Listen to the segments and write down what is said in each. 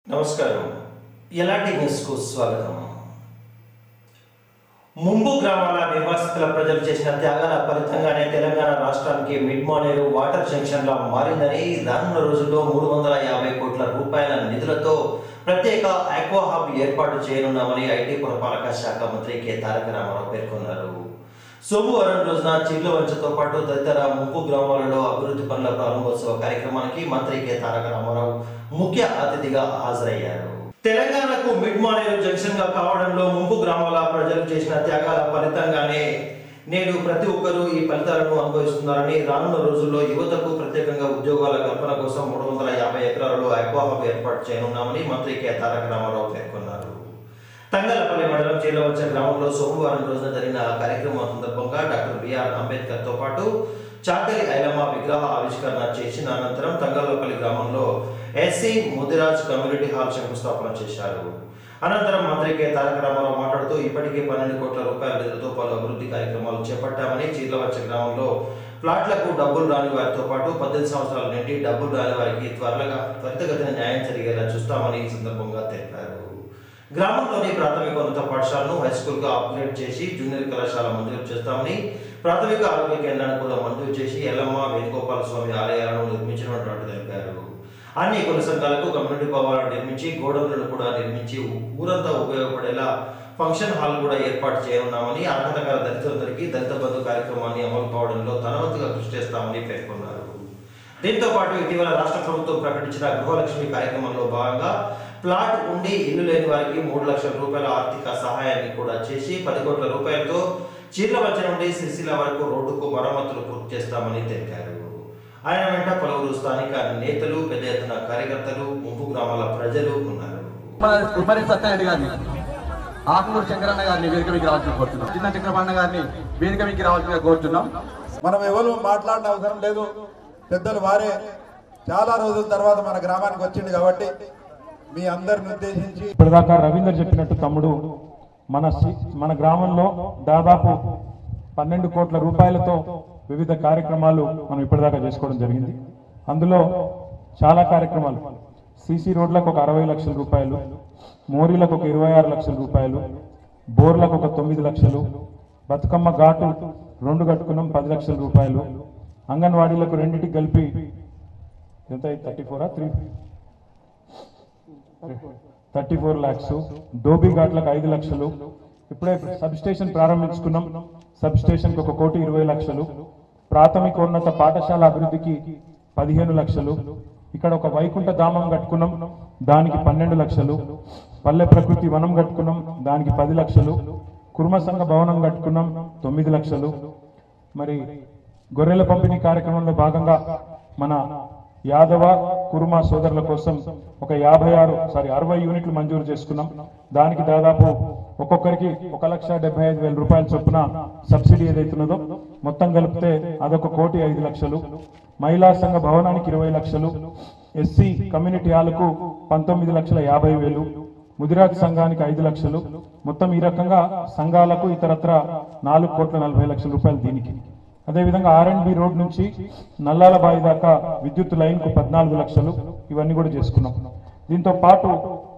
నమస్కారం ఎలాంటి న్యూస్కు స్వాగతం ముంబు గ్రామాల నిర్వాసితుల ప్రజలు చేసిన త్యాగాల ఫలితంగానే తెలంగాణ రాష్ట్రానికి మిడ్ మానేరు వాటర్ జంక్షన్గా మారిందని రానున్న రోజుల్లో మూడు వందల యాభై కోట్ల రూపాయల నిధులతో ప్రత్యేక ఆక్వా హబ్ ఏర్పాటు చేయనున్నామని ఐటీ పురపాలక శాఖ మంత్రి కె తారక రామారావు పేర్కొన్నారు సోమవారం రోజున చిర్లవంచతో పాటు తదితర ముంపు గ్రామాలలో అభివృద్ధి పనుల ప్రారంభోత్సవ కార్యక్రమానికి మంత్రి కె తారక రామారావు ముఖ్య అతిథిగా హాజరయ్యారు తెలంగాణకు మిడ్ మానేరు జంక్షన్ గా కావడంలో ముంపు గ్రామాల ప్రజలు చేసిన త్యాగాల ఫలితంగానే నేడు ప్రతి ఒక్కరూ ఈ ఫలితాలను అనుభవిస్తున్నారని రానున్న రోజుల్లో యువతకు ప్రత్యేకంగా ఉద్యోగాల కల్పన కోసం మూడు వందల యాభై ఎకరాలలో అక్వాహబ్ ఏర్పాటు చేయనున్నామని మంత్రి కె తారక రామారావు పేర్కొన్నారు తంగలపల్లి మండలం చీలవచ్చ గ్రామంలో సోమవారం రోజున జరిగిన ఆ కార్యక్రమం సందర్భంగా డాక్టర్ బిఆర్ అంబేద్కర్ తో పాటు చాకలి ఐలమ్మ విగ్రహ ఆవిష్కరణ చేసిన అనంతరం తంగలపల్లి గ్రామంలో ఎస్సీ ముదిరాజ్ కమ్యూనిటీ హాల్ శంకుస్థాపన చేశారు అనంతరం మంత్రి కె తారక రామారావు మాట్లాడుతూ ఇప్పటికే పన్నెండు కోట్ల రూపాయల నిధులతో పలు అభివృద్ధి కార్యక్రమాలు చేపట్టామని చీర్లవచ్చ గ్రామంలో ప్లాట్లకు డబ్బులు రాని వారితో పాటు పద్దెనిమిది సంవత్సరాల నుండి డబ్బులు రాని వారికి త్వరగా త్వరితగతిన న్యాయం జరిగేలా చూస్తామని ఈ సందర్భంగా తెలిపారు గ్రామంలోని ప్రాథమికోన్నత పాఠశాలను హై స్కూల్ గా అప్గ్రేడ్ చేసి జూనియర్ కళాశాల మంజూరు చేస్తామని ప్రాథమిక ఆరోగ్య కేంద్రాన్ని కూడా మంజూరు చేసి ఎల్లమ్మ వేణుగోపాల స్వామి ఆలయాలను నిర్మించినటువంటి తెలిపారు అన్ని కుల సంఘాలకు కమ్యూనిటీ భవనాలను నిర్మించి గోడౌన్లను కూడా నిర్మించి ఊరంతా ఉపయోగపడేలా ఫంక్షన్ హాల్ కూడా ఏర్పాటు చేయనున్నామని అర్హత గల దళితులందరికీ దళిత బంధు కార్యక్రమాన్ని అమలు కావడంలో తనవంతుగా కృషి చేస్తామని పేర్కొన్నారు దీంతో పాటు ఇటీవల రాష్ట్ర ప్రభుత్వం ప్రకటించిన గృహలక్ష్మి కార్యక్రమంలో భాగంగా ప్లాట్ ఉండి ఇల్లు లేని వారికి మూడు లక్షల రూపాయల ఆర్థిక సహాయాన్ని కూడా చేసి పది కోట్ల రూపాయలతో చీర్లవంచ నుండి సిరిసిల్ల వరకు రోడ్డుకు మరమ్మతులు పూర్తి చేస్తామని తెలిపారు ఆయన వెంట పలువురు స్థానిక నేతలు పెద్ద ఎత్తున కార్యకర్తలు ముంపు గ్రామాల ప్రజలు ఉన్నారు ఉమ్మడి సత్యరెడ్డి గారిని ఆకునూరు శంకరన్న గారిని వేదిక మీకు రావాల్సిన కోరుతున్నాం చిన్న చక్రపాణ గారిని వేదిక మీకు రావాల్సిందిగా కోరుతున్నాం మనం ఎవరు మాట్లాడిన అవసరం లేదు పెద్దలు వారే చాలా రోజుల తర్వాత మన గ్రామానికి వచ్చింది కాబట్టి మీ అందరిని ఉద్దేశించి ఇప్పటిదాకా రవీందర్ చెప్పినట్టు తమ్ముడు మన సి- మన గ్రామంలో దాదాపు పన్నెండు కోట్ల రూపాయలతో వివిధ కార్యక్రమాలు మనం ఇప్పటిదాకా చేసుకోవడం జరిగింది అందులో చాలా కార్యక్రమాలు సీసీ రోడ్లకు ఒక అరవై లక్షల రూపాయలు మోరీలకు ఒక ఇరవై ఆరు లక్షల రూపాయలు బోర్లకు ఒక తొమ్మిది లక్షలు బతుకమ్మ ఘాటు రెండు కట్టుకున్నాం పది లక్షల రూపాయలు అంగన్వాడీలకు రెండింటికి కలిపి ఎంత థర్టీ ఫోరా three thirty four lakhs dhobi ఘాట్లకు ఐదు లక్షలు ఇప్పుడే సబ్ స్టేషన్ ప్రారంభించుకున్నాం సబ్ స్టేషన్కి ఒక కోటి ఇరవై లక్షలు ప్రాథమికోన్నత పాఠశాల అభివృద్ధికి పదిహేను లక్షలు ఇక్కడ ఒక వైకుంఠ ధామం కట్టుకున్నాం దానికి పన్నెండు లక్షలు పల్లె ప్రకృతి వనం కట్టుకున్నాం దానికి పది లక్షలు కుర్మ సంఘ భవనం కట్టుకున్నాం తొమ్మిది లక్షలు మరి గొర్రెల పంపిణీ కార్యక్రమంలో భాగంగా మన యాదవ కురుమ సోదరుల కోసం ఒక యాభై ఆరు సారీ అరవై యూనిట్లు మంజూరు చేసుకున్నాం దానికి దాదాపు ఒక్కొక్కరికి ఒక లక్ష డెబ్బై ఐదు వేల రూపాయల చొప్పున సబ్సిడీ ఏదైతున్నదో మొత్తం కలిపితే అదొక కోటి ఐదు లక్షలు మహిళా సంఘ భవనానికి ఇరవై లక్షలు ఎస్సీ కమ్యూనిటీ హాల్కు పంతొమ్మిది లక్షల యాభై వేలు ముదిరాజ్ సంఘానికి ఐదు లక్షలు మొత్తం ఈ రకంగా సంఘాలకు ఇతరత్ర నాలుగు కోట్ల నలభై లక్షల రూపాయలు దీనికి అదేవిధంగా ఆర్ అండ్ బి రోడ్ నుంచి నల్లాల బావి దాకా విద్యుత్ లైన్ కు పద్నాలుగు లక్షలు ఇవన్నీ కూడా చేసుకున్నాం దీంతో పాటు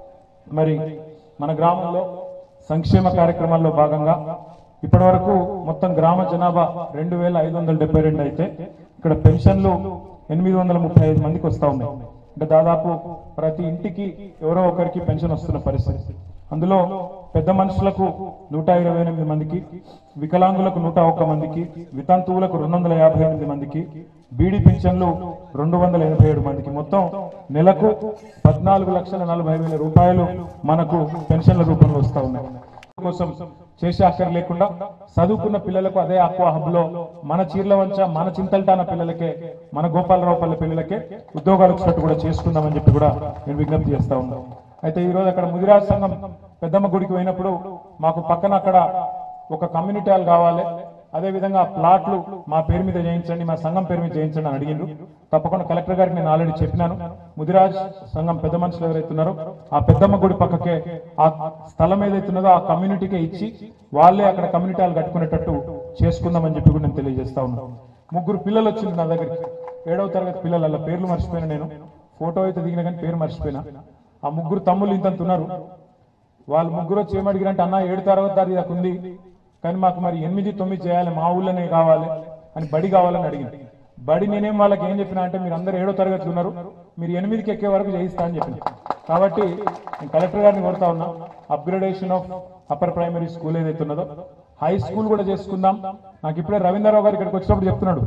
మరి మన గ్రామంలో సంక్షేమ కార్యక్రమాల్లో భాగంగా ఇప్పటి వరకు మొత్తం గ్రామ జనాభా రెండు వేల ఐదు వందల డెబ్బై రెండు అయితే ఇక్కడ పెన్షన్లు ఎనిమిది వందల ముప్పై ఐదు మందికి వస్తా ఉన్నాయి అంటే దాదాపు ప్రతి ఇంటికి ఎవరో ఒకరికి పెన్షన్ వస్తున్న పరిస్థితి అందులో పెద్ద మనుషులకు నూట ఇరవై ఎనిమిది మందికి వికలాంగులకు నూట ఒక్క మందికి వితంతువులకు రెండు వందల యాభై ఎనిమిది మందికి బీడీ పింఛన్లు రెండు వందల ఎనభై ఏడు మందికి మొత్తం నెలకు పద్నాలుగు లక్షల నలభై వేల రూపాయలు మనకు పెన్షన్ల రూపంలో వస్తా ఉన్నాయి కోసం చేసే అక్కర్ లేకుండా చదువుకున్న పిల్లలకు అదే అక్వా హబ్ లో మన చీర్ల వంచ మన చింతల్టాన పిల్లలకే మన గోపాలరావు పల్లె పిల్లలకే ఉద్యోగాలు వచ్చినట్టు కూడా చేసుకుందామని చెప్పి కూడా నేను విజ్ఞప్తి చేస్తా ఉన్నాను అయితే ఈ రోజు అక్కడ ముదిరాజ్ సంఘం పెద్దమ్మ గుడికి పోయినప్పుడు మాకు పక్కన అక్కడ ఒక కమ్యూనిటీ హాల్ కావాలి అదే విధంగా ప్లాట్లు మా పేరు మీద చేయించండి మా సంఘం పేరు మీద చేయించండి అని అడిగిండ్రు తప్పకుండా కలెక్టర్ గారికి నేను ఆల్రెడీ చెప్పినాను ముదిరాజ్ సంఘం పెద్ద మనుషులు ఎవరైతే ఉన్నారో ఆ పెద్దమ్మ గుడి పక్కకే ఆ స్థలం ఏదైతే ఉన్నదో ఆ కమ్యూనిటీకే ఇచ్చి వాళ్ళే అక్కడ కమ్యూనిటీ హాల్ కట్టుకునేటట్టు చేసుకుందామని చెప్పి కూడా నేను తెలియజేస్తా ఉన్నాను ముగ్గురు పిల్లలు వచ్చింది నా దగ్గరికి ఏడవ తరగతి పిల్లల పేర్లు మర్చిపోయినా నేను ఫోటో అయితే దిగిన కానీ పేరు మర్చిపోయినా ఆ ముగ్గురు తమ్ముళ్ళు ఇంతంత ఉన్నారు వాళ్ళు ముగ్గురు వచ్చి ఏమడిగారంటే అన్న ఏడు తరగతి తరగతి దాకా ఉంది కానీ మాకు మరి ఎనిమిది తొమ్మిది చేయాలి మా ఊళ్ళోనే కావాలి అని బడి కావాలని అడిగింది బడి నేనేం వాళ్ళకి ఏం చెప్పినా అంటే మీరు అందరు ఏడో తరగతి ఉన్నారు మీరు ఎనిమిదికి ఎక్కే వరకు చేయిస్తా అని చెప్పిన కాబట్టి నేను కలెక్టర్ గారిని కోరుతా ఉన్నా upgradation of upper primary school ఏదైతే ఉన్నదో హై స్కూల్ కూడా చేసుకుందాం నాకు ఇప్పుడే రవీంద్రరావు గారు ఇక్కడికి వచ్చినప్పుడు చెప్తున్నాడు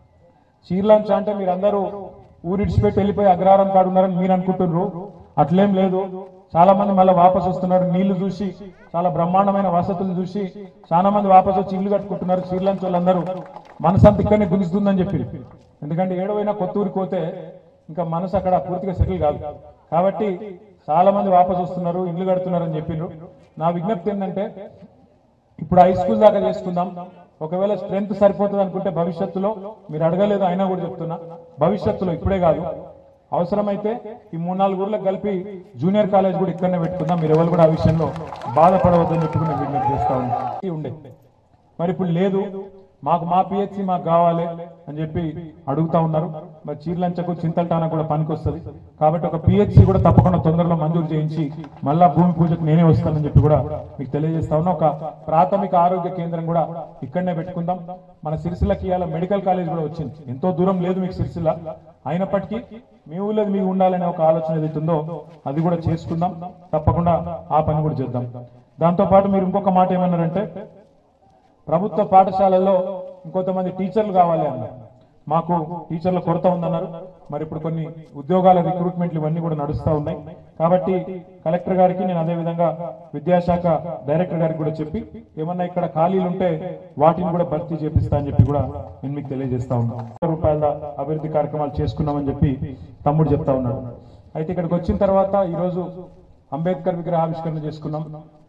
చీర్లంచ అంటే మీరందరూ ఊరిడిచిపెట్టి వెళ్ళిపోయి అగ్రహారం కాడు ఉన్నారని మీరు అనుకుంటున్నారు అట్లేం లేదు చాలా మంది మళ్ళీ వాపస్ వస్తున్నారు నీళ్లు చూసి చాలా బ్రహ్మాండమైన వసతులు చూసి చాలా మంది వాపస్ వచ్చి ఇల్లు కట్టుకుంటున్నారు చీర్లంచ వాళ్ళందరూ మనసంత ఇక్కడనే గుంజుతుందని చెప్పి ఎందుకంటే ఏడవైనా కొత్త ఊరికి పోతే ఇంకా మనసు అక్కడ పూర్తిగా సెటిల్ కాదు కాబట్టి చాలా మంది వాపస్ వస్తున్నారు ఇల్లు కడుతున్నారు అని చెప్పిండ్రు నా విజ్ఞప్తి ఏంటంటే ఇప్పుడు హై స్కూల్ దాకా చేసుకుందాం ఒకవేళ స్ట్రెంత్ సరిపోతుంది అనుకుంటే భవిష్యత్తులో మీరు అడగలేదు అయినా కూడా చెప్తున్నా భవిష్యత్తులో ఇప్పుడే కాదు అవసరమైతే ఈ మూడు నాలుగు ఊర్లకు కలిపి జూనియర్ కాలేజ్ కూడా ఇక్కడనే పెట్టుకుందాం మీరు ఎవరు కూడా ఆ విషయంలో బాధపడవద్దని చెప్పి నేను విజ్ఞప్తి చేస్తా ఉన్నాను ఉండే మరి ఇప్పుడు లేదు మాకు మా పిహెచ్సి మాకు కావాలి అని చెప్పి అడుగుతా ఉన్నారు మరి చీర్లంచకు చింతల్టాన కూడా పనికొస్తుంది కాబట్టి ఒక పిహెచ్సి కూడా తప్పకుండా తొందరలో మంజూరు చేయించి మళ్ళా భూమి పూజకు నేనే వస్తానని చెప్పి కూడా మీకు తెలియజేస్తా ఉన్నా ఒక ప్రాథమిక ఆరోగ్య కేంద్రం కూడా ఇక్కడనే పెట్టుకుందాం మన సిరిసిల్లకి ఇవాళ మెడికల్ కాలేజ్ కూడా వచ్చింది ఎంతో దూరం లేదు మీకు సిరిసిల్ల అయినప్పటికీ మీ ఊళ్ళో మీకు ఉండాలనే ఒక ఆలోచన ఏదైతుందో అది కూడా చేసుకుందాం తప్పకుండా ఆ పని కూడా చేద్దాం దాంతో పాటు మీరు ఇంకొక మాట ఏమన్నారంటే ప్రభుత్వ పాఠశాలల్లో ఇంకొంతమంది టీచర్లు కావాలి అన్నారు మాకు టీచర్ల కొరత ఉందన్నారు మరి ఇప్పుడు కొన్ని ఉద్యోగాల రిక్రూట్మెంట్లు ఇవన్నీ కూడా నడుస్తూ ఉన్నాయి కాబట్టి కలెక్టర్ గారికి నేను అదే విధంగా విద్యాశాఖ డైరెక్టర్ గారికి కూడా చెప్పి ఏమన్నా ఇక్కడ ఖాళీలు ఉంటే వాటిని కూడా భర్తీ చేపిస్తా అని చెప్పి కూడా నేను మీకు తెలియజేస్తా ఉన్నాను కోట్ల రూపాయల అభివృద్ధి కార్యక్రమాలు చేసుకున్నామని చెప్పి తమ్ముడు చెప్తా ఉన్నాడు అయితే ఇక్కడికి వచ్చిన తర్వాత ఈరోజు అంబేద్కర్ విగ్రహావిష్కరణ చేసుకున్నాం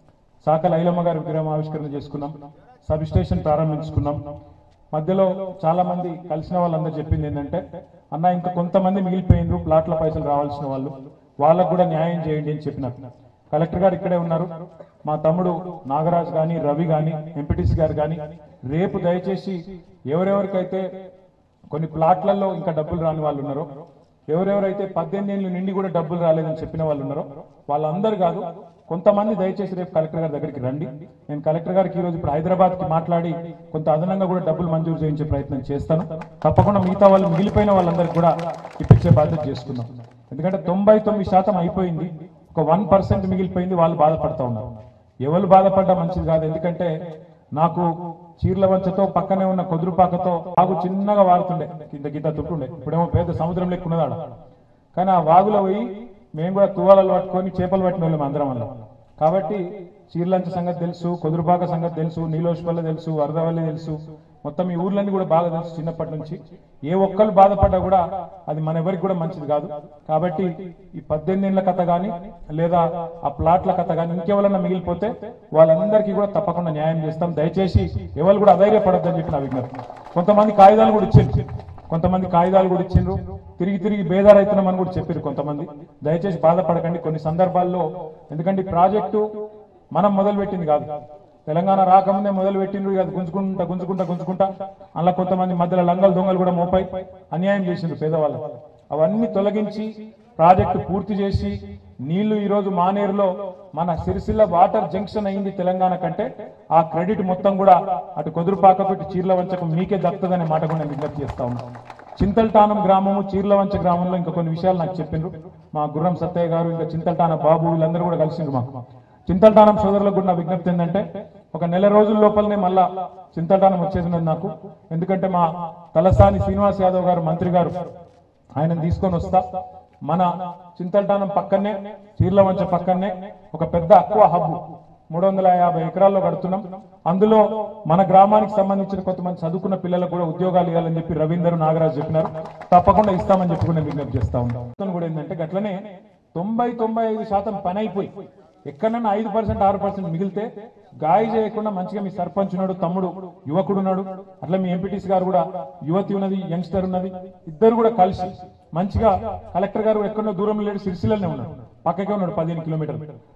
సాకల ఐలమ్మ గారి విగ్రహం ఆవిష్కరణ చేసుకున్నాం సబ్ స్టేషన్ ప్రారంభించుకున్నాం మధ్యలో చాలా మంది కలిసిన వాళ్ళందరూ చెప్పింది ఏంటంటే అన్న ఇంకా కొంతమంది మిగిలిపోయినరు ప్లాట్ల పైసలు రావాల్సిన వాళ్ళు వాళ్ళకు కూడా న్యాయం చేయండి అని చెప్పినారు కలెక్టర్ గారు ఇక్కడే ఉన్నారు మా తమ్ముడు నాగరాజ్ గాని రవి గాని ఎంపీటీసీ గారు గాని రేపు దయచేసి ఎవరెవరికైతే కొన్ని ప్లాట్లలో ఇంకా డబ్బులు రాని వాళ్ళు ఉన్నారో ఎవరెవరైతే పద్దెనిమిది ఏళ్ళు నిండి కూడా డబ్బులు రాలేదని చెప్పిన వాళ్ళు ఉన్నారో వాళ్ళందరూ కాదు కొంతమంది దయచేసి రేపు కలెక్టర్ గారి దగ్గరికి రండి నేను కలెక్టర్ గారికి ఈ రోజు ఇప్పుడు హైదరాబాద్ కి మాట్లాడి కొంత అదనంగా కూడా డబ్బులు మంజూరు చేయించే ప్రయత్నం చేస్తాను తప్పకుండా మిగతా వాళ్ళు మిగిలిపోయిన వాళ్ళందరికీ కూడా ఇప్పించే బాధ్యత చేసుకుందాం ఎందుకంటే తొంభై తొమ్మిది శాతం అయిపోయింది ఒక వన్ పర్సెంట్ మిగిలిపోయింది వాళ్ళు బాధపడతా ఉన్నారు ఎవరు బాధపడ్డా మంచిది కాదు ఎందుకంటే నాకు చీర్ల వంచతో పక్కనే ఉన్న కొదురుపాకతో వాగు చిన్నగా వారుతుండే కింద గిద్ద తుంటుండే ఇప్పుడేమో పెద్ద సముద్రం లెక్క ఉన్నదాడ కానీ ఆ వాగులో పోయి మేము కూడా తువాలలు పట్టుకొని చేపలు పట్టిన వాళ్ళం అందరం వల్ల కాబట్టి చీర్లంచ సంగతి తెలుసు కొదురుపాక సంగతి తెలుసు నీలోష్పల్లి తెలుసు వరదవల్లి తెలుసు మొత్తం ఈ ఊర్లన్నీ కూడా బాగా తెలుసు చిన్నప్పటి నుంచి ఏ ఒక్కరు బాధపడ్డా కూడా అది మన ఎవరికి కూడా మంచిది కాదు కాబట్టి ఈ పద్దెనిమిది ఏళ్ల కథ గాని లేదా ఆ ప్లాట్ల కథ గాని ఇంకెవరన్నా మిగిలిపోతే వాళ్ళందరికీ కూడా తప్పకుండా న్యాయం చేస్తాం దయచేసి ఎవరు కూడా అధైర్యపడద్దని చెప్పి నా విజ్ఞప్తి కొంతమంది కాగితాలు కూడా ఇచ్చిండ్రు కొంతమంది కాగితాలు కూడా ఇచ్చిండ్రు తిరిగి తిరిగి బేదారైతున్నామని కూడా చెప్పారు కొంతమంది దయచేసి బాధపడకండి కొన్ని సందర్భాల్లో ఎందుకంటే ఈ ప్రాజెక్టు మనం మొదలుపెట్టింది కాదు తెలంగాణ రాకముందే మొదలు పెట్టిండ్రు ఇక అది గుంజుకుంటా గుంజుకుంటా గుంజుకుంటా అలా కొంతమంది మధ్యలో లంగలు దొంగలు కూడా మోపై అన్యాయం చేసిండ్రు పేదవాళ్ళు అవన్నీ తొలగించి ప్రాజెక్టు పూర్తి చేసి నీళ్లు ఈ రోజు మానేరులో మన సిరిసిల్ల వాటర్ జంక్షన్ అయింది తెలంగాణ కంటే ఆ క్రెడిట్ మొత్తం కూడా అటు కొదురుపాకకు ఇటు చీర్ల వంచకు మీకే దక్కుతుందనే మాట కూడా నేను విజ్ఞప్తి చేస్తా ఉన్నాను చింతల్టానం గ్రామము చీర్లవంచ గ్రామంలో ఇంకా కొన్ని విషయాలు నాకు చెప్పిండ్రు మా గుర్రం సత్తయ్య గారు ఇంకా చింతల్టాన బాబు వీళ్ళందరూ కూడా కలిసిండ్రు మాకు చింతల్టానం సోదరులకు కూడా నా విజ్ఞప్తి ఏంటంటే ఒక నెల రోజుల లోపలనే మళ్ళా చింతల్టానం వచ్చేసినది నాకు ఎందుకంటే మా తలసాని శ్రీనివాస్ యాదవ్ గారు మంత్రి గారు ఆయనను తీసుకొని వస్తా మన చింతల్టానం పక్కనే చీర్లవంచ పక్కనే ఒక పెద్ద అక్వా హబ్ మూడు వందల యాభై ఎకరాల్లో కడుతున్నాం అందులో మన గ్రామానికి సంబంధించిన కొంతమంది చదువుకున్న పిల్లలకు కూడా ఉద్యోగాలు ఇవ్వాలని చెప్పి రవీందర్ నాగరాజు చెప్పినారు తప్పకుండా ఇస్తామని చెప్పి కూడా నేను విజ్ఞప్తి చేస్తా ఉన్నాం అతను కూడా ఏంటంటే గట్లనే తొంభై తొంభై ఐదు శాతం పని అయిపోయి ఎక్కడన్నా ఐదు పర్సెంట్ ఆరు పర్సెంట్ మిగిలితే గాయ చేయకుండా మంచిగా మీ సర్పంచ్ ఉన్నాడు తమ్ముడు యువకుడు ఉన్నాడు అట్లా మీ ఎంపీటీసీ గారు కూడా యువతి ఉన్నది యంగ్స్టర్ ఉన్నది ఇద్దరు కూడా కలిసి మంచిగా కలెక్టర్ గారు ఎక్కడో దూరం లేడు సిరిసిల్లనే ఉన్నాడు పక్కకే ఉన్నాడు పదిహేను కిలోమీటర్లు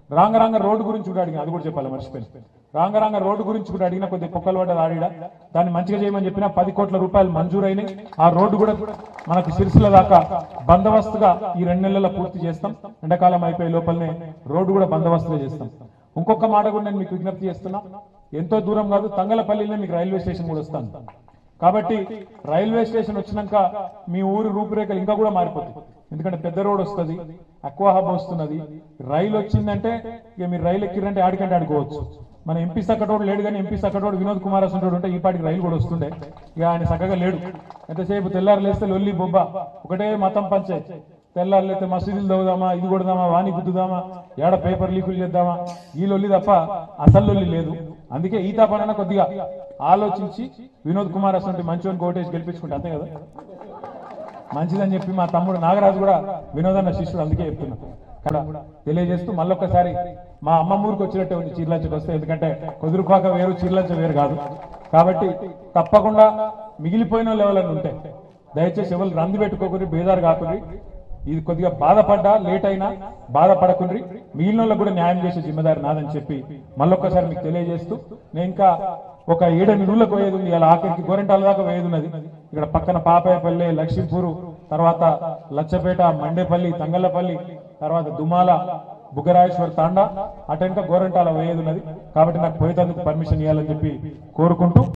రాంగ రాంగ రోడ్డు గురించి కూడా అడిగిన అది కూడా చెప్పాలి మర్చిపోయింది రాంగ రాంగ రోడ్డు గురించి కూడా అడిగిన కొద్దిగా పొక్కలు పడ్డది ఆడిడ దాన్ని మంచిగా చేయమని చెప్పిన పది కోట్ల రూపాయలు మంజూరైనాయి ఆ రోడ్డు కూడా మనకు సిరిసిల్ల దాకా బందోబస్తుగా ఈ రెండు నెలల పూర్తి చేస్తాం ఎండాకాలం అయిపోయే లోపలనే రోడ్డు కూడా బందోబస్తుగా చేస్తాం ఇంకొక మాట కూడా నేను మీకు విజ్ఞప్తి చేస్తున్నా ఎంతో దూరం కాదు తంగలపల్లిలో మీకు రైల్వే స్టేషన్ కూడా వస్తాను కాబట్టి రైల్వే స్టేషన్ వచ్చినాక మీ ఊరి రూపురేఖలు ఇంకా కూడా మారిపోతాయి ఎందుకంటే పెద్ద రోడ్ వస్తుంది అక్వా హబ్ వస్తున్నది రైలు వచ్చిందంటే ఇక మీరు రైలు ఎక్కిరంటే ఆడికంటే ఆడుకోవచ్చు మన ఎంపీ సక్కటోడు లేడు కానీ ఎంపీ సక్కటోడు వినోద్ కుమార్ అసంటోడు ఉంటే ఈ పాటికి రైలు కూడా వస్తుండే ఇక ఆయన చక్కగా లేడు ఎంతసేపు తెల్లారు లేస్తే లొల్లి బొబ్బ ఒకటే మతం పంచాయత్ తెల్లారు లేస్తే మసీదులు తవ్వుదామా ఇది కొడదామా వాణి గుద్దుదామా ఏడ పేపర్ లీకులు చేద్దామా ఈ లొల్లి తప్ప అసలు లొల్లి లేదు అందుకే ఈతా పనన కొద్దిగా ఆలోచించి వినోద్ కుమార్ అసలు మంచివని కోటేసి గెలిపించుకుంటే అంతే కదా మంచిదని చెప్పి మా తమ్ముడు నాగరాజు కూడా వినోదన్న శిష్యుడు అందుకే చెప్తున్నా ఇక్కడ తెలియజేస్తూ మళ్ళొక్కసారి మా అమ్మమ్మ ఊరికి వచ్చినట్టే ఉంది చీర్లంచకి వస్తే ఎందుకంటే కుదురుపాక వేరు చీర్లంచ వేరు కాదు కాబట్టి తప్పకుండా మిగిలిపోయిన లెవెల్ ఉంటాయి దయచేసి ఎవరు రంది పెట్టుకోకుండా బేదారు కాకుండా ఇది కొద్దిగా బాధపడ్డా లేట్ అయినా బాధపడకుండ్రి మిగిలిన వాళ్ళకు కూడా న్యాయం చేసే జిమ్మదారి నాదని చెప్పి మళ్ళొక్కసారి మీకు తెలియజేస్తూ నేను ఇంకా ఒక ఏడెనిమిది ఊళ్ళకు పోయేది ఉంది ఇలా ఆఖరికి గోరెంటాల దాకా పోయేది ఉన్నది ఇక్కడ పక్కన పాపాయపల్లి లక్ష్మీపూరు తర్వాత లచ్చపేట మండేపల్లి తంగళ్ళపల్లి తర్వాత దుమాల బుగ్గరాజేశ్వర్ తాండా అటెంక గోరెంటాల పోయేది ఉన్నది కాబట్టి నాకు పోయేందుకు పర్మిషన్ ఇవ్వాలని చెప్పి కోరుకుంటూ